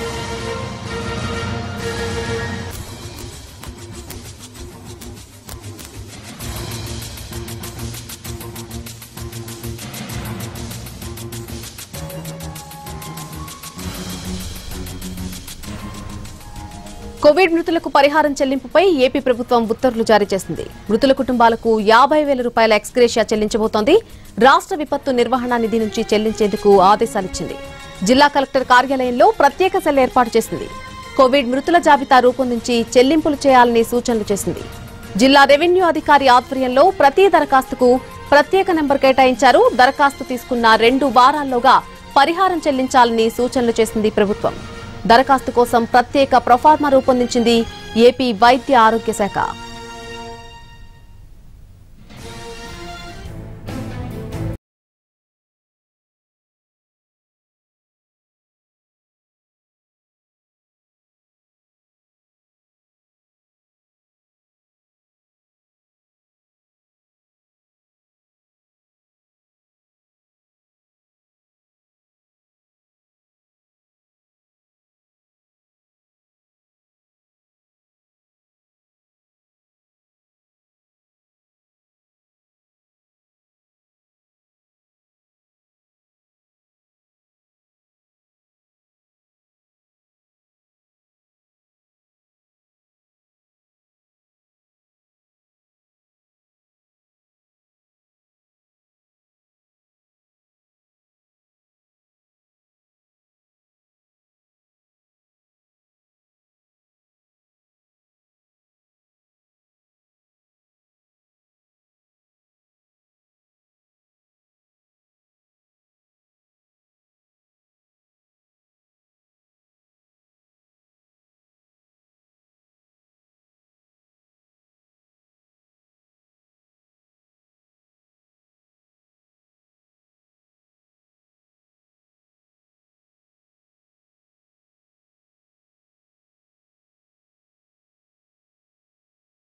Covid మృతులకు పరిహారం చెల్లింపుపై AP ప్రభుత్వం ఉత్తర్వులు జారీ చేసింది మృతుల కుటుంబాలకు యాభై వేల రూపాయల ఎక్స్గ్రేషియా చెల్లించబోతోంది రాష్ట్ర విపత్తు నిర్వహణ నిధి నుంచి చెల్లించేందుకు ఆదేశాలిచ్చింది జిల్లా కలెక్టర్ కార్యాలయంలో ప్రత్యేక సెల్ ఏర్పాటు చేసింది కోవిడ్ మృతుల జాబితా రూపొందించి చెల్లింపులు చేయాలని సూచనలు చేసింది జిల్లా రెవెన్యూ అధికారి ఆధ్వర్యంలో ప్రతి దరఖాస్తుకు ప్రత్యేక నెంబర్ కేటాయించారు దరఖాస్తు తీసుకున్న రెండు వారాల్లోగా పరిహారం చెల్లించాలని సూచనలు చేసింది ప్రభుత్వం దరఖాస్తు కోసం ప్రత్యేక ప్రొఫార్మా రూపొందించింది ఏపీ వైద్య ఆరోగ్య శాఖ